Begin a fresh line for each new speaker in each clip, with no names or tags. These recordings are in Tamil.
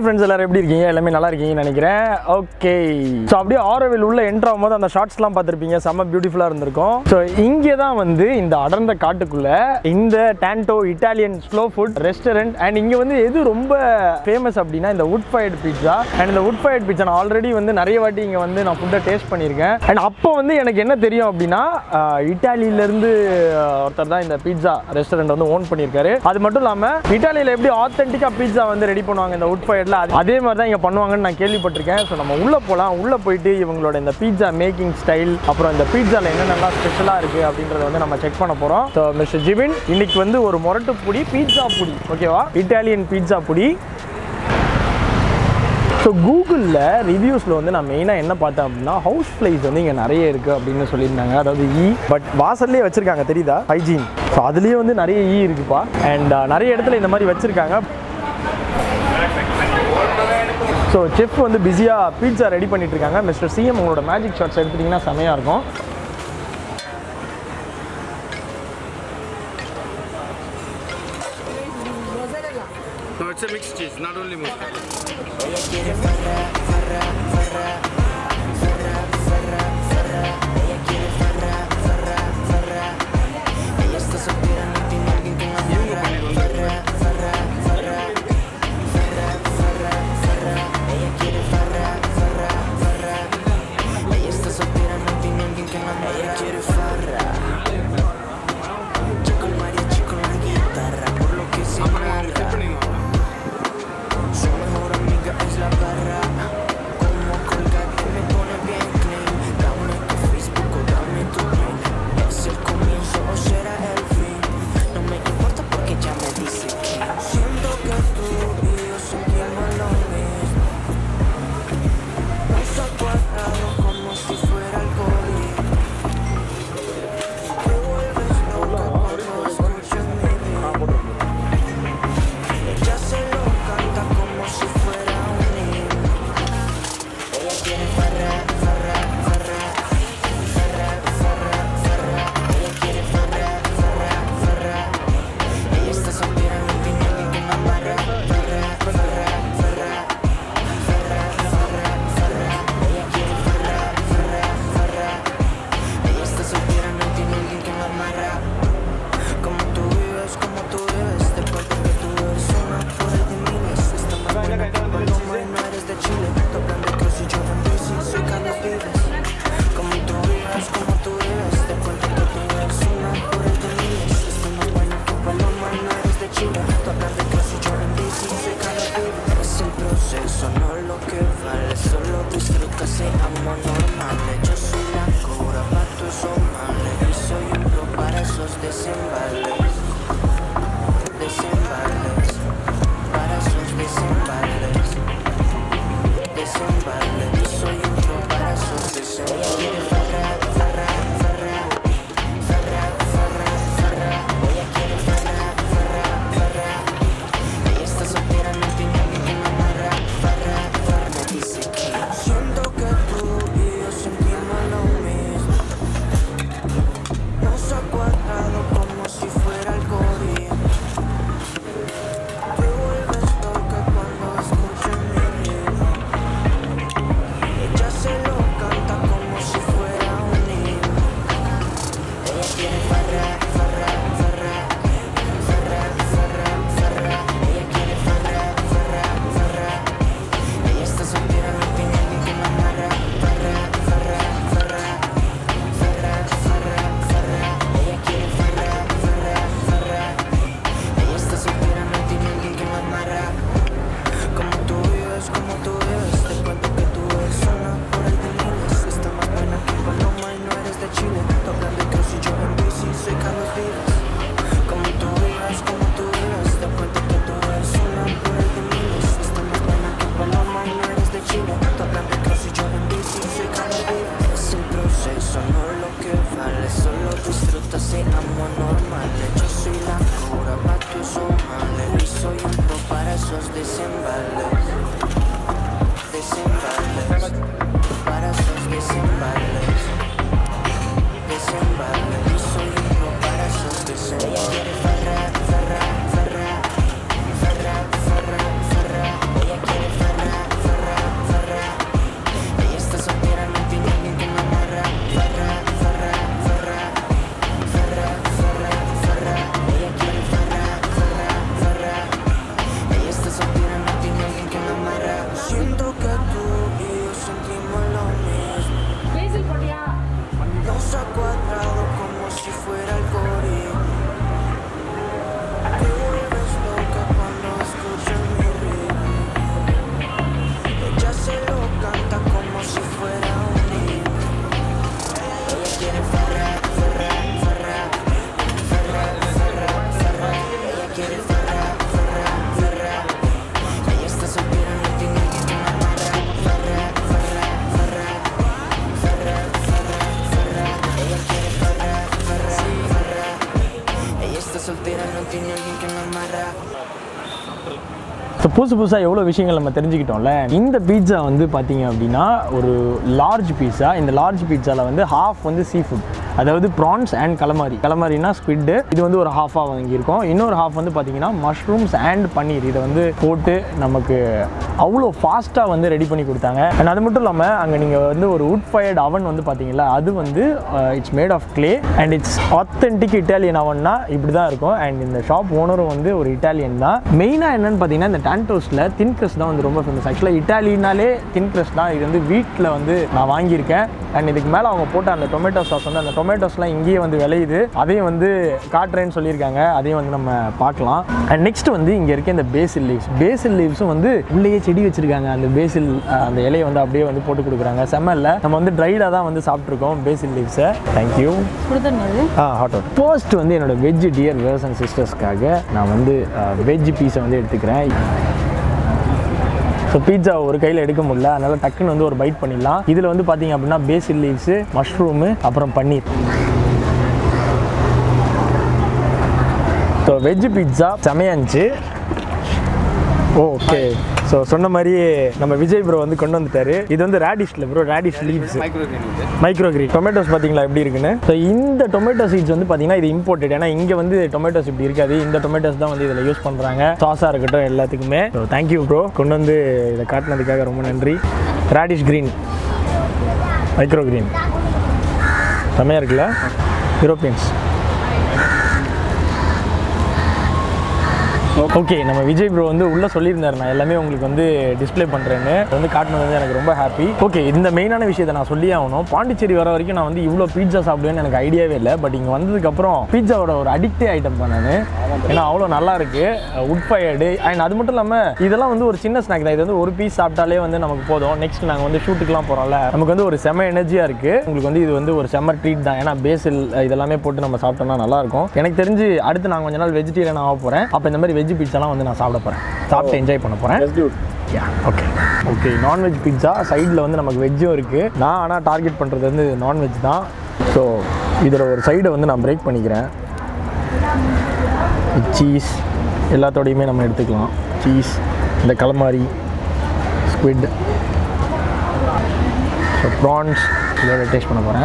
ஃப்ரெண்ட்ஸ் எல்லாரும் எப்படி இருக்கீங்க எல்லாமே நல்லா இருக்கீங்கன்னு நினைக்கிறேன் ஓகே ஸோ அப்படியே ஆரோவில் உள்ள என்ட்ரு ஆகும்போது அந்த ஷார்ட்ஸ்லாம் பார்த்துருப்பீங்க செம்ம பியூட்டிஃபுல்லாக இருந்திருக்கும் ஸோ இங்கே தான் வந்து இந்த அடர்ந்த காட்டுக்குள்ள இந்த Tanto Italian slow food restaurant and இங்கே வந்து எது ரொம்ப ஃபேமஸ் அப்படின்னா இந்த உட் ஃபயர்டு பீட்சா அண்ட் இந்த உட் ஃபயர்டு பீட்சா நான் ஆல்ரெடி வந்து நிறைய வாட்டி இங்கே வந்து நான் ஃபுட்டை டேஸ்ட் பண்ணியிருக்கேன் அண்ட் அப்போ வந்து எனக்கு என்ன தெரியும் அப்படின்னா ஆஹ், இட்டாலியிலேருந்து ஒருத்தர் தான் இந்த பீட்சா ரெஸ்டாரண்ட் வந்து ஓன் பண்ணியிருக்காரு அது மட்டும் இல்லாமல் இட்டாலியில் எப்படி ஆத்தென்டிக்காக பீட்சா வந்து ரெடி பண்ணுவாங்க இந்த உட் ஃபயர்டில் அதே மாதிரி தான் இங்கே பண்ணுவாங்கன்னு நான் கேள்விப்பட்டிருக்கேன் ஸோ நம்ம உள்ளே போகலாம் உள்ளே போயிட்டு இவங்களோட இந்த பீட்சா மேக்கிங் ஸ்டைல் அப்புறம் இந்த பீட்சாவில் என்னென்னலாம் ஸ்பெஷலாக இருக்குது அப்படின்றத வந்து நம்ம செக் பண்ண போகிறோம் ஸோ மிஸ்டர் ஜிபின் இன்னைக்கு வந்து ஒரு முரட்டு புடி பீட்சா புடி ஓகேவா இட்டாலியன் பீட்சா புடி ஸோ கூகுளில் ரிவ்யூஸில் வந்து நான் மெயினாக என்ன பார்த்தேன் அப்படின்னா ஹவுஸ் ஃப்ளைஸ் வந்து இங்கே நிறைய இருக்குது அப்படின்னு சொல்லியிருந்தாங்க அதாவது ஈ பட் வாசல்லே வச்சுருக்காங்க தெரியுதா ஹைஜீன் ஸோ அதுலேயே வந்து நிறைய ஈ இருக்குப்பா அண்ட் நிறைய இடத்துல இந்த மாதிரி வச்சுருக்காங்க ஸோ செஃப் வந்து பிஸியாக பீட்சா ரெடி பண்ணிட்டு இருக்காங்க மிஸ்டர் சிஎம் உங்களோட மேஜிக் ஷாட்ஸ் எடுத்துட்டிங்கன்னா செமையாக இருக்கும்
No, it's a mixed cheese, not only mozzarella. அப்புறம் அவங்க செக் பண்ணிடுவாங்க
Como tú vives, como tú vives, te cuento que tú eres una mujer de miles. Esta más buena que Paloma y no eres de Chile. Tú hablas de Cruz y yo en bici, soy Carlos Vives. Como tú vives, como tú vives, te cuento que tú eres una mujer de miles. Esta más buena que Paloma y no eres de Chile. Tú hablas de Cruz y yo en bici, soy Carlos Vives. Es el proceso, no lo que vale, solo disfruta, seamos normales. Yo soy la cura para tus males y soy un pro para esos desembales. Desembales, para esos desembales. Desembales, y soy un pro para esos desembales. Farra, farra, farra, farra, farra, farra. Ella quiere farra, farra, farra. Ella está soltera, no tiene alguien que me amarra. Farra, farra, me dice que siento que tú y yo sentimos lo mismo. Nos ha cuadrado como si fuera algo bien. Te vuelves loca cuando escuchas mi ritmo. Ella se lo canta como si fuera un himno. Ella quiere farra, farra, farra, farra, farra, farra. Ella quiere farra, farra, farra. Ella está soltera, no tiene alguien que la amarra. Farra, farra, farra, farra, farra, farra. Ella quiere farra, farra, farra. Ella está soltera, no tiene alguien que la amarra. Como tú vives, como tú vives, te cuento que tú eres una por el de miles. Está más buena que Paloma y no eres de Chile. Tú hablas de Cruz y yo en bici, soy Carlos Vives. Como tú vives, como tú vives, te cuento que tú eres una por el de miles. Está más buena que Paloma y no eres de Chile. Tú hablas de Cruz y yo en bici, soy Carlos Vives. Es el proceso, no lo que vale, solo disfruta, seamos normales. Yo soy la cura para tus males y soy un pro para esos desembales. Desembales, para esos desembales. Desembales, y soy un pro para esos desembales. Ella quiere farra, farra, farra, farra, farra, farra. Ella quiere
so புதுசு புதுசாக எவ்வளோ விஷயங்கள் நம்ம தெரிஞ்சுக்கிட்டோம்ல இந்த பீட்சா வந்து பார்த்தீங்க அப்படின்னா ஒரு லார்ஜ் பீட்சா இந்த லார்ஜ் பீட்சாவில் வந்து ஹாஃப் வந்து சீ ஃபுட் அதாவது ப்ரான்ஸ் அண்ட் கலமாரி கலமாரினா ஸ்குவிட்டு இது வந்து ஒரு ஹாஃபாக வாங்கியிருக்கோம் இன்னொரு ஹாஃப் வந்து பார்த்தீங்கன்னா மஷ்ரூம்ஸ் அண்ட் பன்னீர் இதை வந்து போட்டு நமக்கு அவ்வளோ ஃபாஸ்ட்டாக வந்து ரெடி பண்ணி கொடுத்தாங்க அண்ட் அது மட்டும் இல்லாமல் அங்கே நீங்கள் வந்து ஒரு உட் ஃபயர்ட் அவன் வந்து பார்த்தீங்களா அது வந்து it's made of clay and it's authentic Italian அவன்னா இப்படி தான் இருக்கும் அண்ட் இந்த ஷாப் ஓனரும் வந்து ஒரு இட்டாலியன் தான் மெயினாக என்னன்னு பார்த்தீங்கன்னா இந்த டான்டோஸில் தின் crust தான் வந்து ரொம்ப ஃபேமஸ் ஆக்சுவலாக இட்டாலினாலே தின் crust தான் இது வந்து வீட்டில் வந்து நான் வாங்கியிருக்கேன் அண்ட் இதுக்கு மேலே அவங்க போட்ட அந்த டொமேட்டோ சாஸ் வந்து அந்த டொமேட்டோஸ்லாம் இங்கேயே வந்து விளையுது அதையும் வந்து காட்டுறேன்னு சொல்லியிருக்காங்க அதையும் வந்து நம்ம பார்க்கலாம் அண்ட் நெக்ஸ்ட் வந்து இங்கே இருக்க இந்த பேசில் லீவ்ஸ் பேசில் லீவ்ஸும் வந்து உள்ளேயே செடி வச்சிருக்காங்க அந்த பேசில் அந்த இலையை வந்து அப்படியே வந்து போட்டு கொடுக்குறாங்க செம்மல்ல நம்ம வந்து ட்ரைடாக தான் வந்து சாப்பிட்ருக்கோம் பேசில் லீவ்ஸை தேங்க்யூ
கொடுத்துருந்தது
ஆ ஹாட் ஹாட் ஃபர்ஸ்ட் வந்து என்னோட வெஜ் டியர் வேர்ஸ் அண்ட் சிஸ்டர்ஸ்க்காக நான் வந்து வெஜ் பீஸை வந்து எடுத்துக்கிறேன் ஸோ பீட்சா ஒரு கையில் எடுக்க முடியல அதனால டக்குன்னு வந்து ஒரு பைட் பண்ணிடலாம் இதில் வந்து பார்த்தீங்க அப்படின்னா பேசில் லீவ்ஸு மஷ்ரூமு அப்புறம் பன்னீர் ஸோ வெஜ் பீட்சா செமையா இருந்துச்சு ஓகே ஸோ சொன்ன மாதிரியே நம்ம விஜய் ப்ரோ வந்து கொண்டு வந்துட்டாரு இது வந்து ரேடிஷ்ல bro radish leaves
Micro green இது.
மைக்ரோ கிரீன் டொமேட்டோஸ் பார்த்தீங்களா எப்படி இருக்குன்னு ஸோ இந்த டொமேட்டோ சீட்ஸ் வந்து பார்த்தீங்கன்னா இது இம்போர்ட்டட் ஏன்னா இங்கே வந்து டொமேட்டோஸ் இப்படி இருக்காது இந்த டொமேட்டோஸ் தான் வந்து இதில் யூஸ் பண்ணுறாங்க சாஸாக இருக்கட்டும் எல்லாத்துக்குமே ஸோ தேங்க்யூ ப்ரோ கொண்டு வந்து இதை காட்டினதுக்காக ரொம்ப நன்றி ரேடிஷ் கிரீன் மைக்ரோ கிரீன் செம்மையாக இருக்குல்ல யூரோப்பியன்ஸ் ஓகே நம்ம விஜய் ப்ரோ வந்து உள்ள சொல்லியிருந்தாரு நான் எல்லாமே உங்களுக்கு வந்து டிஸ்ப்ளே பண்ணுறேன்னு வந்து காட்டினது வந்து எனக்கு ரொம்ப ஹாப்பி ஓகே இந்த மெயினான விஷயத்தை நான் சொல்லி ஆகணும் பாண்டிச்சேரி வர வரைக்கும் நான் வந்து இவ்வளோ பீட்சா சாப்பிடுவேன்னு எனக்கு ஐடியாவே இல்லை பட் இங்கே வந்ததுக்கப்புறம் பீட்சாவோட ஒரு அடிக்டே ஐட்டம் தான் நான் ஏன்னா அவ்வளோ நல்லா இருக்கு உட் ஃபயர்டு அண்ட் அது மட்டும் இல்லாமல் இதெல்லாம் வந்து ஒரு சின்ன ஸ்நாக் தான் இது வந்து ஒரு பீஸ் சாப்பிட்டாலே வந்து நமக்கு போதும் நெக்ஸ்ட் நாங்கள் வந்து ஷூட்டுக்குலாம் போகிறோம்ல நமக்கு வந்து ஒரு செம எனர்ஜியாக இருக்குது உங்களுக்கு வந்து இது வந்து ஒரு செம்ம ட்ரீட் தான் ஏன்னா பேசில் இதெல்லாமே போட்டு நம்ம சாப்பிட்டோம்னா நல்லாயிருக்கும் எனக்கு தெரிஞ்சு அடுத்து நான் கொஞ்ச நாள் வெஜிடேரியன் ஆக போகிறேன் அப்போ இந்த மாதிரி வெஜ் பீட்சாலாம் வந்து நான் சாப்பிட போகிறேன் சாப்பிட்டு என்ஜாய் பண்ண போகிறேன் yeah okay okay non veg pizza சைடில் வந்து நமக்கு வெஜ்ஜும் இருக்குது நான் ஆனால் டார்கெட் பண்ணுறது வந்து நான்வெஜ் தான் ஸோ இதில் ஒரு சைடை வந்து நான் பிரேக் பண்ணிக்கிறேன் சீஸ் எல்லாத்தோடையுமே நம்ம எடுத்துக்கலாம் சீஸ் இந்த கலமாரி ஸ்குவிட் ஸோ ப்ரான்ஸ் இதோட டேஸ்ட் பண்ண போகிறேன்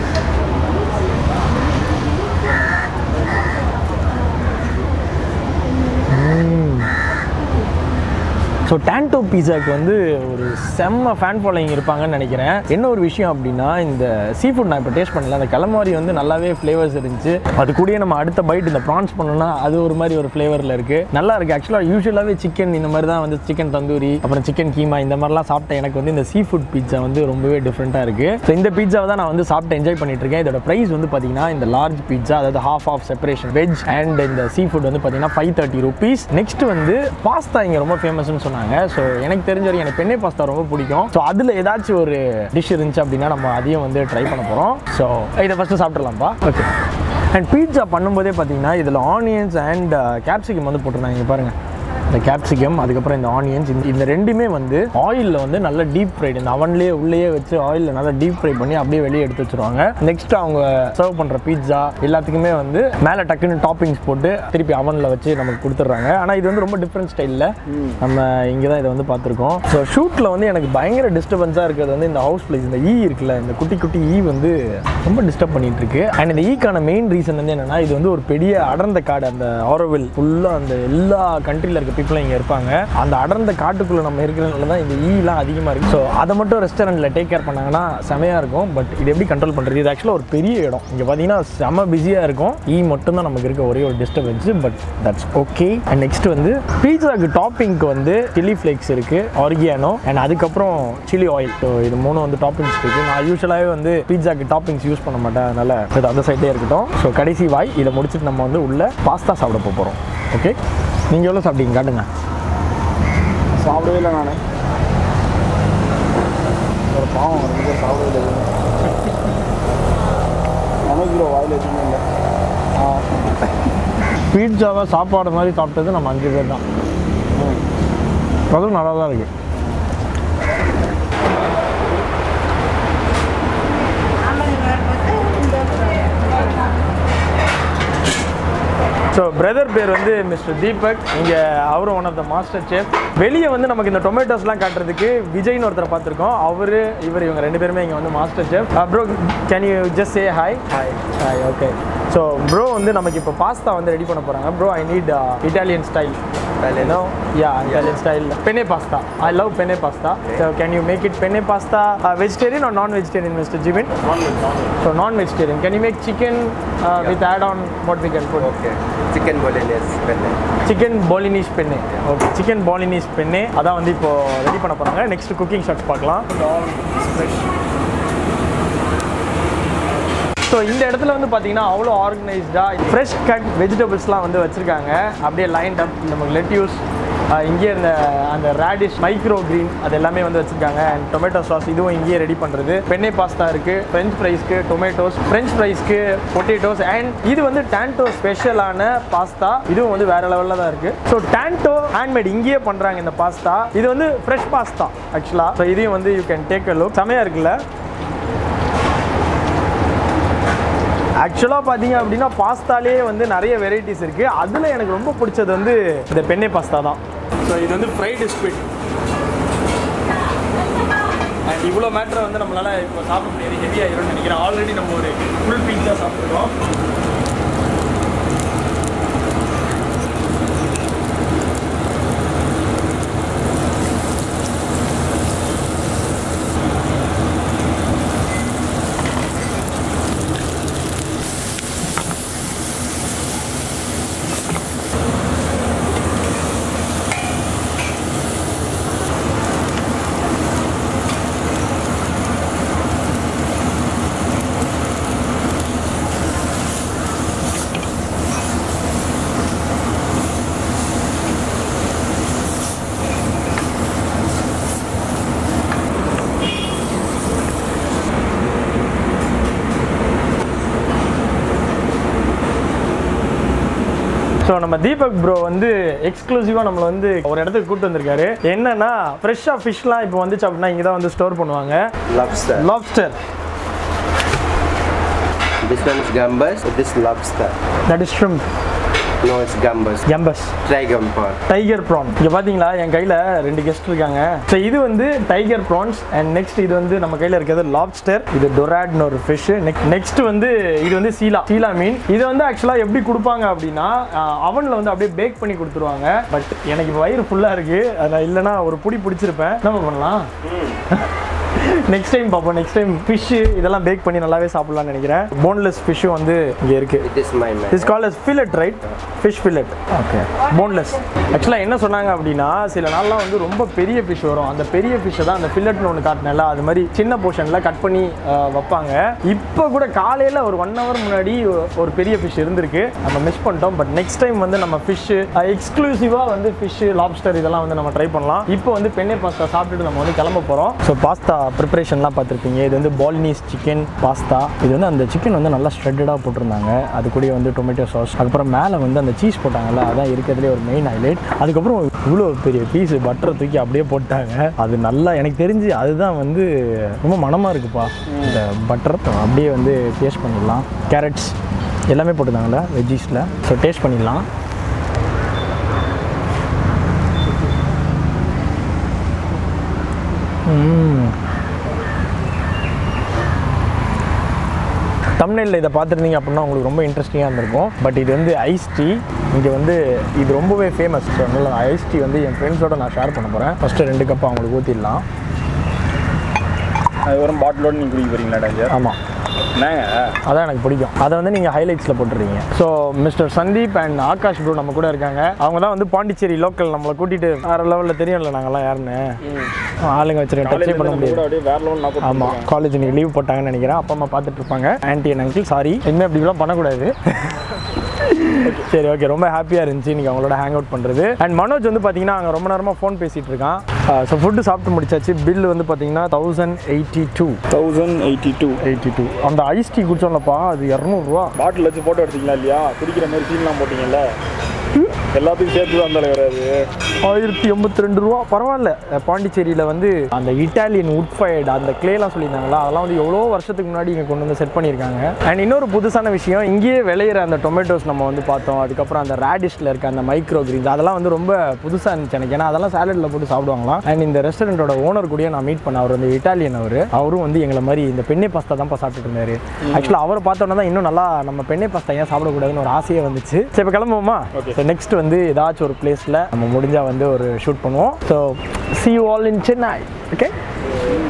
ஸோ டேண்டோ பீஸாக்கு வந்து ஒரு செம்ம ஃபேன் ஃபாலோயிங் இருப்பாங்கன்னு நினைக்கிறேன் என்ன ஒரு விஷயம் அப்படின்னா இந்த சீ ஃபுட் நான் இப்போ டேஸ்ட் பண்ணல அந்த கலமாரி வந்து நல்லாவே ஃப்ளேவர்ஸ் இருந்துச்சு அது கூடயே நம்ம அடுத்த பைட் இந்த ப்ரான்ஸ் பண்ணோம்னா அது ஒரு மாதிரி ஒரு ஃப்ளேவரில் இருக்குது நல்லா இருக்குது ஆக்சுவலாக யூஸ்வலாகவே சிக்கன் இந்த மாதிரி தான் வந்து சிக்கன் தந்தூரி அப்புறம் சிக்கன் கீமா இந்த மாதிரிலாம் சாப்பிட்டேன் எனக்கு வந்து இந்த சீ ஃபுட் பீட்சா வந்து ரொம்பவே டிஃப்ரெண்ட்டாக இருக்குது ஸோ இந்த பீட்சாவை தான் நான் வந்து சாப்பிட்டு என்ஜாய் பண்ணிட்டு இருக்கேன் இதோட ப்ரைஸ் வந்து பார்த்தீங்கன்னா இந்த லார்ஜ் பீட்சா அதாவது half of separation veg and இந்த சீ ஃபுட் வந்து பார்த்தீங்கன்னா ஃபைவ் தேர்ட்டி ருபீஸ் நெக்ஸ்ட் வந்து பாஸ்தா இங்கே ரொம்ப ஃபேமஸ்னு சொன்னாங்க ஸோ எனக்கு தெரிஞ்ச வரைக்கும் எனக்கு பெண்ணே பாஸ்தா ரொம்ப பிடிக்கும் ஸோ அதில் ஏதாச்சும் ஒரு டிஷ் இருந்துச்சு அப்படின்னா நம்ம அதையும் வந்து ட்ரை பண்ண போகிறோம் ஸோ இதை ஃபஸ்ட்டு சாப்பிட்றலாம்ப்பா ஓகே அண்ட் பீட்சா பண்ணும்போதே பார்த்தீங்கன்னா இதில் ஆனியன்ஸ் அண்ட் கேப்சிகம் வந்து போட்டிருந்தாங்க இங்க பாருங்க இந்த கேப்சிகம் அதுக்கப்புறம் இந்த ஆனியன்ஸ் இந்த ரெண்டுமே வந்து ஆயிலில் வந்து நல்ல டீப் ஃப்ரைடு இந்த அவன்லேயே உள்ளேயே வச்சு ஆயிலில் நல்லா டீப் ஃப்ரை பண்ணி அப்படியே வெளியே எடுத்து வச்சிருவாங்க நெக்ஸ்ட் அவங்க சர்வ் பண்ணுற பீட்சா எல்லாத்துக்குமே வந்து மேலே டக்குன்னு டாப்பிங்ஸ் போட்டு திருப்பி அவனில் வச்சு நமக்கு கொடுத்துட்றாங்க ஆனால் இது வந்து ரொம்ப டிஃப்ரெண்ட் ஸ்டைலில் நம்ம இங்கே தான் இதை வந்து பார்த்துருக்கோம் ஸோ ஷூட்டில் வந்து எனக்கு பயங்கர டிஸ்டர்பன்ஸாக இருக்கிறது வந்து இந்த ஹவுஸ் பிளேஸ் இந்த ஈ இருக்குல்ல இந்த குட்டி குட்டி ஈ வந்து ரொம்ப டிஸ்டர்ப் பண்ணிட்டு இருக்கு அண்ட் இந்த ஈக்கான மெயின் ரீசன் வந்து என்னன்னா இது வந்து ஒரு பெரிய அடர்ந்த காடு அந்த ஆரோவில் ஃபுல்லாக அந்த எல்லா கண்ட்ரியில் இருக்க பீப்புளும் இங்கே இருப்பாங்க அந்த அடர்ந்த காட்டுக்குள்ளே நம்ம இருக்கிறதுனால தான் இந்த ஈலாம் அதிகமாக இருக்குது ஸோ அதை மட்டும் ரெஸ்டாரண்ட்டில் டேக் கேர் பண்ணாங்கன்னா செமையாக இருக்கும் பட் இது எப்படி கண்ட்ரோல் பண்ணுறது இது ஆக்சுவலாக ஒரு பெரிய இடம் இங்கே பார்த்தீங்கன்னா செம பிஸியாக இருக்கும் ஈ மட்டும் தான் நமக்கு இருக்க ஒரே ஒரு disturbance but that's okay and next வந்து பீட்சாக்கு டாப்பிங்க்கு வந்து சில்லி ஃப்ளேக்ஸ் இருக்குது ஆர்கியானோ அண்ட் அதுக்கப்புறம் சில்லி ஆயில் ஸோ இது மூணும் வந்து டாப்பிங்ஸ் இருக்குது நான் யூஸ்வலாகவே வந்து பீட்சாக்கு டாப்பிங்ஸ் யூஸ் பண்ண மாட்டேன் அதனால் இது அந்த சைடே இருக்கட்டும் ஸோ கடைசி வாய் இதை முடிச்சுட்டு நம்ம வந்து உள்ள பாஸ்தா சாப்பிட போகிறோம் ஓகே நீங்கள் எவ்வளோ சாப்பிட்டீங்க காட்டுங்க
சாப்பிடவே இல்லை நான் ஒரு பாவம் ரெண்டு பேர் சாப்பிடவே இல்லை நமக்கு ப்ரோ வாயில் எதுவுமே இல்லை
பீட்சாவை சாப்பாடு மாதிரி சாப்பிட்டது நம்ம அஞ்சு பேர் தான் அதுவும் நல்லா தான் இருக்குது ஸோ பிரதர் பேர் வந்து மிஸ்டர் தீபக் இங்கே அவரும் one of the master chef வெளியே வந்து நமக்கு இந்த டொமேட்டோஸ்லாம் காட்டுறதுக்கு விஜய்னு ஒருத்தரை பார்த்துருக்கோம் அவர் இவர் இவங்க ரெண்டு பேருமே இங்கே வந்து master chef bro can you just say hi hi hi okay so bro வந்து நமக்கு இப்போ பாஸ்தா வந்து ரெடி பண்ண போகிறாங்க bro I need Italian style Italian, no? Yeah, Italian style. Penne pasta. I love penne pasta. So can you make it penne pasta uh, vegetarian or non-vegetarian, Mr. Jibin? So non-vegetarian. Can you make chicken uh, with add-on what we can put?
Okay. Chicken bolognese penne.
Chicken bolognese penne okay chicken bolognese penne அதான் வந்து இப்போ ரெடி பண்ண போகிறாங்க நெக்ஸ்ட் குக்கிங் ஷாட்ஸ் பார்க்கலாம் ஸோ இந்த இடத்துல வந்து பார்த்தீங்கன்னா அவ்வளோ ஆர்கனைஸ்டாக ஃப்ரெஷ் கட் வெஜிடபிள்ஸ்லாம் வந்து வச்சுருக்காங்க அப்படியே லைன் அப் நமக்கு லெட்யூஸ் இங்கே இருந்த அந்த ரேடிஷ் மைக்ரோ க்ரீன் அது எல்லாமே வந்து வச்சுருக்காங்க அண்ட் டொமேட்டோ சாஸ் இதுவும் இங்கேயே ரெடி பண்ணுறது பெண்ணே பாஸ்தா இருக்குது ஃப்ரெஞ்ச் ஃப்ரைஸ்க்கு டொமேட்டோஸ் ஃப்ரெஞ்ச் ஃப்ரைஸ்க்கு பொட்டேட்டோஸ் அண்ட் இது வந்து டான்டோ ஸ்பெஷலான பாஸ்தா இதுவும் வந்து வேறு லெவலில் தான் இருக்குது ஸோ டான்டோ ஹேண்ட்மேட் இங்கேயே பண்ணுறாங்க இந்த பாஸ்தா இது வந்து ஃப்ரெஷ் பாஸ்தா ஆக்சுவலாக ஸோ இதையும் வந்து you can take a look செமையாக இருக்குல்ல ஆக்சுவலாக பார்த்தீங்க அப்படின்னா பாஸ்தாலே வந்து நிறைய வெரைட்டிஸ் இருக்குது அதில் எனக்கு ரொம்ப பிடிச்சது வந்து இந்த பெண்ணே பாஸ்தா தான் ஸோ இது வந்து ஃப்ரைடு ஸ்குவிட் அண்ட் இவ்வளோ மேட்ரை வந்து நம்மளால இப்போ சாப்பிட முடியாது ஹெவியாகிரும்னு நினைக்கிறேன் ஆல்ரெடி நம்ம ஒரு ஃபுல் பீஸா சாப்பிட்ருக்கோம் ஸோ நம்ம தீபக் ப்ரோ வந்து எக்ஸ்க்ளூசிவாக நம்மளை வந்து ஒரு இடத்துக்கு கூப்பிட்டு வந்திருக்காரு என்னன்னா ஃப்ரெஷ்ஷாக ஃபிஷ்லாம் இப்போ வந்துச்சு அப்படின்னா இங்கே தான் வந்து ஸ்டோர் பண்ணுவாங்க
Lobster.
Lobster
This one is gambas. This lobster.
That is shrimp
No, it's gambas.
Emboss
Dragon prawn.
Tiger PRAN இங்கே பார்த்தீங்களா என் கையில் ரெண்டு கெஸ்ட் இருக்காங்க ஸோ இது வந்து டைகர் ப்ரான்ஸ் அண்ட் நெக்ஸ்ட் இது வந்து நம்ம கையில் இருக்கிறது லாப்ஸ்டர் இது டொராட்னு ஒரு ஃபிஷ் நெக்ஸ்ட் வந்து இது வந்து சீலா சீலா மீன் இதை வந்து ஆக்சுவலாக எப்படி கொடுப்பாங்க அப்படின்னா அவனில் வந்து அப்படியே பேக் பண்ணி கொடுத்துருவாங்க பட் எனக்கு இப்போ வயிறு ஃபுல்லாக இருக்குது அதில் இல்லைன்னா ஒரு புடி பிடிச்சிருப்பேன் என்ன பண்ணலாம் நெக்ஸ்ட் டைம் பார்ப்போம் நெக்ஸ்ட் டைம் ஃபிஷ் இதெல்லாம் பேக் பண்ணி நல்லாவே சாப்பிடலாம்னு நினைக்கிறேன் போன்லெஸ் ஃபிஷ்ஷும் வந்து இங்கே இருக்குது
It is my man.
Is call as fillet right fish fillet okay boneless ஆக்சுவலாக என்ன சொன்னாங்க அப்படின்னா சில நாள்லாம் வந்து ரொம்ப பெரிய ஃபிஷ் வரும் அந்த பெரிய ஃபிஷ்ஷை தான் அந்த ஃபில்லட்னு ஒன்று காட்டினல அது மாதிரி சின்ன போர்ஷனில் கட் பண்ணி அஹ், வைப்பாங்க இப்போ கூட காலையில் ஒரு ஒன் ஹவர் முன்னாடி ஒரு பெரிய ஃபிஷ் இருந்திருக்கு நம்ம மிஸ் பண்ணிட்டோம் பட் நெக்ஸ்ட் டைம் வந்து நம்ம ஃபிஷ்ஷு எக்ஸ்க்ளூசிவாக வந்து ஃபிஷ்ஷு லாப்ஸ்டர் இதெல்லாம் வந்து நம்ம ட்ரை பண்ணலாம் இப்போ வந்து பெண்ணே பாஸ்தா சாப்பிட்டுட்டு நம்ம வந்து கிளம்ப போகிறோம் ஸோ பாஸ்தா ப்ரிப்பரேஷன்லாம் பார்த்துருப்பீங்க இது வந்து பால்னீஸ் சிக்கன் பாஸ்தா இது வந்து அந்த சிக்கன் வந்து நல்லா ஸ்ட்ரெட்டடாக போட்டிருந்தாங்க அது கூட வந்து டொமேட்டோ சாஸ் அதுக்கப்புறம் மேலே வந்து அந்த சீஸ் போட்டாங்கல்ல அதான் இருக்கிறதுலே ஒரு மெயின் ஹைலைட் அதுக்கப்புறம் இவ்வளோ பெரிய பீஸ் பட்டரை தூக்கி அப்படியே போட்டாங்க அது நல்லா எனக்கு தெரிஞ்சு அதுதான் வந்து ரொம்ப மனமாக இருக்குப்பா இந்த பட்டர் அப்படியே வந்து டேஸ்ட் பண்ணிடலாம் கேரட்ஸ் எல்லாமே போட்டிருந்தாங்கல்ல வெஜ்ஜீஸில் ஸோ டேஸ்ட் பண்ணிடலாம் தமிழ்நிலையில் இதை பார்த்துருந்தீங்க அப்படின்னா உங்களுக்கு ரொம்ப இன்ட்ரெஸ்டிங்காக இருந்திருக்கும் பட் இது வந்து ஐஸ் டீ இங்கே வந்து இது ரொம்பவே ஃபேமஸ் ஸோ அதனால் ஐஸ் டீ வந்து என் ஃப்ரெண்ட்ஸோட நான் ஷேர் பண்ண போகிறேன் ஃபஸ்ட்டு ரெண்டு கப் அவங்களுக்கு ஊற்றிடலாம்
அது வரும் பாட்டிலோட நீங்கள் குடிக்க போறீங்களா டாக்டர்
ஆமாம்
என்னங்க
அதான் எனக்கு பிடிக்கும் அதை வந்து நீங்கள் ஹைலைட்ஸில் போட்டுறீங்க so mister Sandeep and Akash bro நம்ம கூட இருக்காங்க அவங்க தான் வந்து பாண்டிச்சேரி லோக்கல் நம்மளை கூட்டிகிட்டு வேறு லெவலில் தெரியும்ல நாங்கள்லாம் யாருன்னு ஆளுங்க வச்சுருக்கேன் டச்சே பண்ண முடியாது
கூட அப்படியே வேற லோன் நான்
ஆமாம் காலேஜ் இன்னைக்கு லீவ் போட்டாங்கன்னு நினைக்கிறேன் அப்பா அம்மா பார்த்துட்டு இருப்பாங்க ஆன்டி அண்ட் அங்கிள் சாரி இனிமேல் இப்படிலாம் பண்ணக்கூடாது சரி ஓகே ரொம்ப ஹாப்பியாக இருந்துச்சு நீங்கள் அவங்களோட ஹேங் அவுட் பண்ணுறது அண்ட் மனோஜ் வந்து பார்த்தீங்கன்னா அங்கே ரொம்ப நேரமாக ஃபோன் பேசிகிட்டு இருக்கான் ஸோ ஃபுட்டு சாப்பிட்டு முடிச்சாச்சு பில் வந்து பார்த்தீங்கன்னா thousand eighty two
thousand eighty two
eighty two அந்த ஐஸ் டீ குடிச்சோம்லப்பா அது இரநூறுவா
பாட்டில் வச்சு ஃபோட்டோ எடுத்தீங்களா இல்லையா குடிக்கிற மாதிரி சீன்லாம் போட்டீங்கல்ல எல்லாத்தையும் சேர்த்து தான் அந்த வராது
ஆயிரத்தி எண்பத்தி ரெண்டு ரூபா பரவாயில்ல அஹ் பாண்டிச்சேரியில் வந்து அந்த இட்டாலியன் உட் ஃபயர்டு அந்த கிளேலாம் சொல்லியிருந்தாங்களா அதெல்லாம் வந்து எவ்வளோ வருஷத்துக்கு முன்னாடி இங்கே கொண்டு வந்து செட் பண்ணியிருக்காங்க அண்ட் இன்னொரு புதுசான விஷயம் இங்கேயே விளையிற அந்த டொமேட்டோஸ் நம்ம வந்து பார்த்தோம் அதுக்கப்புறம் அந்த ரேடிஷில் இருக்க அந்த மைக்ரோ கிரீன்ஸ் அதெல்லாம் வந்து ரொம்ப புதுசாக இருந்துச்சு எனக்கு ஏன்னா அதெல்லாம் சாலட்டில் போட்டு சாப்பிடுவாங்களாம் அண்ட் இந்த ரெஸ்டாரண்ட்டோட ஓனர் கூடயே நான் மீட் பண்ணேன் அவர் வந்து இட்டாலியன் அவர் அவரும் வந்து எங்களை மாதிரி இந்த பெண்ணை பாஸ்தா தான் சாப்பிட்டுட்டு இருந்தாரு ஆக்சுவலாக அவரை பார்த்தோன்னா தான் இன்னும் நல்லா நம்ம பெண்ணை பாஸ்தா ஏன் சாப்பிடக்கூடாதுன்னு ஒரு ஆசையே வந்துச்சு சரி இப்போ கிளம்புவோமா ஸோ நெக்ஸ்ட் வந்து ஏதாச்சும் ஒரு பிளேஸில் நம்ம முடிஞ்சால் வந்து ஒரு ஷூட் பண்ணுவோம் so see you all in Chennai okay